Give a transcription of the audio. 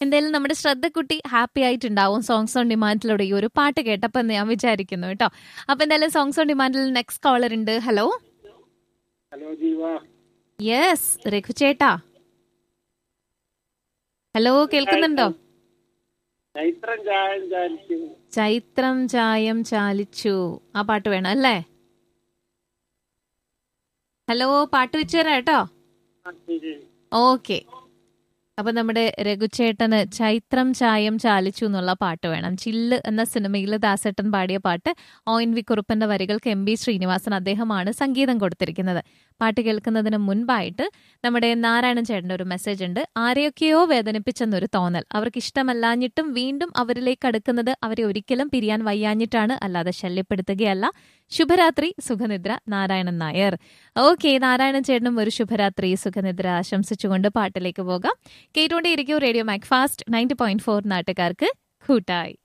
എന്തായാലും നമ്മുടെ ശ്രദ്ധക്കുട്ടി ഹാപ്പി ആയിട്ടുണ്ടാവും സോങ്സ് ഓൺ ഡിമാൻഡിലൂടെ ഈ ഒരു പാട്ട് കേട്ടപ്പോൾ എന്ന് ഞാൻ വിചാരിക്കുന്നു കേട്ടോ അപ്പൊ എന്തായാലും സോങ്സ് ഓൺ ഡിമാൻഡിൽ നെക്സ്റ്റ് കോളർ ഉണ്ട് hello hello Jeeva yes Raghu ചേട്ടാ ഹലോ കേൾക്കുന്നുണ്ടോ ചൈത്രം ചായം ചാലിക്കും ചൈത്രം ചായം ചാലിച്ചു ആ പാട്ട് വേണം അല്ലേ ഹലോ പാട്ട് വെച്ചു തരാം കേട്ടോ ആ, ശരി ഓക്കെ അപ്പൊ നമ്മുടെ രഘുചേട്ടന് ചൈത്രം ചായം ചാലിച്ചു എന്നുള്ള പാട്ട് വേണം ചില്ല് എന്ന സിനിമയിൽ ദാസേട്ടൻ പാടിയ പാട്ട് ഒ എൻ വി കുറുപ്പന്റെ വരികൾക്ക് എം ബി ശ്രീനിവാസൻ അദ്ദേഹമാണ് സംഗീതം കൊടുത്തിരിക്കുന്നത് പാട്ട് കേൾക്കുന്നതിന് മുൻപായിട്ട് നമ്മുടെ നാരായണൻ ചേട്ടന്റെ ഒരു മെസ്സേജ് ഉണ്ട് ആരെയൊക്കെയോ വേദനിപ്പിച്ചെന്നൊരു തോന്നൽ അവർക്ക് ഇഷ്ടമല്ലാഞ്ഞിട്ടും വീണ്ടും അവരിലേക്ക് അടുക്കുന്നത് അവരെ ഒരിക്കലും പിരിയാൻ വയ്യാഞ്ഞിട്ടാണ് അല്ലാതെ ശല്യപ്പെടുത്തുകയല്ല ശുഭരാത്രി സുഖനിദ്ര നാരായണൻ നായർ ഓക്കെ നാരായണൻ ചേട്ടനും ഒരു ശുഭരാത്രി സുഖനിദ്ര ആശംസിച്ചുകൊണ്ട് പാട്ടിലേക്ക് പോകാം കേട്ടുകൊണ്ടേയിരിക്കും radio Mac fast ninety point four നാട്ടുകാർക്ക് കൂട്ടായി